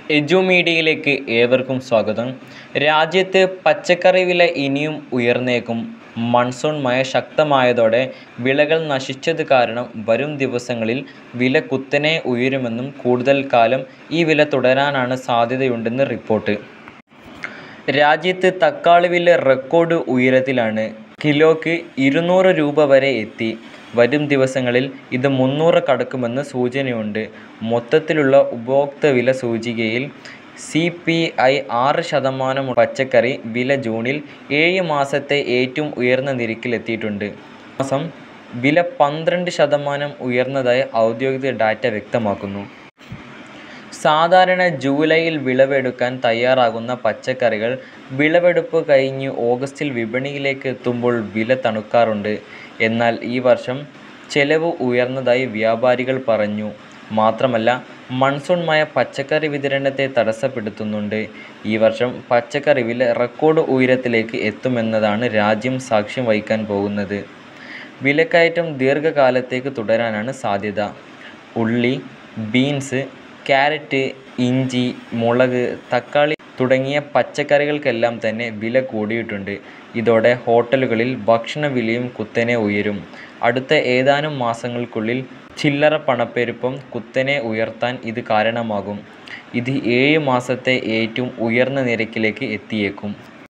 എജു മീഡിയയിലേക്ക് ഏവർക്കും സ്വാഗതം രാജ്യത്ത് പച്ചക്കറി വില ഇനിയും ഉയർന്നേക്കും മൺസൂൺ മഴ ശക്തമായതോടെ വിളകൾ നശിച്ചത് കാരണം വരും ദിവസങ്ങളിൽ വില കുത്തനെ ഉയരുമെന്നും കൂടുതൽ കാലം ഈ വില തുടരാനാണ് സാധ്യതയുണ്ടെന്ന് റിപ്പോർട്ട് രാജ്യത്ത് തക്കാളി വില റെക്കോർഡ് ഉയരത്തിലാണ് കിലോയ്ക്ക് ഇരുന്നൂറ് രൂപ വരെ എത്തി വരും ദിവസങ്ങളിൽ ഇത് മുന്നൂറ് കടക്കുമെന്ന് സൂചനയുണ്ട് മൊത്തത്തിലുള്ള ഉപഭോക്തൃ വില സൂചികയിൽ സി പി ഐ ആറ് ശതമാനം പച്ചക്കറി വില ജൂണിൽ ഏഴ് മാസത്തെ ഏറ്റവും ഉയർന്ന നിരക്കിലെത്തിയിട്ടുണ്ട് മാസം വില പന്ത്രണ്ട് ശതമാനം ഉയർന്നതായി ഔദ്യോഗിക ഡാറ്റ വ്യക്തമാക്കുന്നു സാധാരണ ജൂലൈയിൽ വിളവെടുക്കാൻ തയ്യാറാകുന്ന പച്ചക്കറികൾ വിളവെടുപ്പ് കഴിഞ്ഞ് ഓഗസ്റ്റിൽ വിപണിയിലേക്ക് എത്തുമ്പോൾ വില തണുക്കാറുണ്ട് എന്നാൽ ഈ വർഷം ചെലവ് ഉയർന്നതായി വ്യാപാരികൾ പറഞ്ഞു മാത്രമല്ല മൺസൂൺ മഴ പച്ചക്കറി വിതരണത്തെ തടസ്സപ്പെടുത്തുന്നുണ്ട് ഈ വർഷം പച്ചക്കറി വില റെക്കോർഡ് ഉയരത്തിലേക്ക് എത്തുമെന്നതാണ് രാജ്യം സാക്ഷ്യം വഹിക്കാൻ പോകുന്നത് വിലക്കയറ്റം ദീർഘകാലത്തേക്ക് തുടരാനാണ് സാധ്യത ഉള്ളി ബീൻസ് ക്യാരറ്റ് ഇഞ്ചി മുളക് തക്കാളി തുടങ്ങിയ പച്ചക്കറികൾക്കെല്ലാം തന്നെ വില കൂടിയിട്ടുണ്ട് ഇതോടെ ഹോട്ടലുകളിൽ ഭക്ഷണ വിലയും കുത്തനെ ഉയരും അടുത്ത ഏതാനും മാസങ്ങൾക്കുള്ളിൽ ചില്ലറ പണപ്പെരുപ്പം കുത്തനെ ഉയർത്താൻ ഇത് കാരണമാകും ഇത് ഏഴ് മാസത്തെ ഏറ്റവും ഉയർന്ന നിരക്കിലേക്ക് എത്തിയേക്കും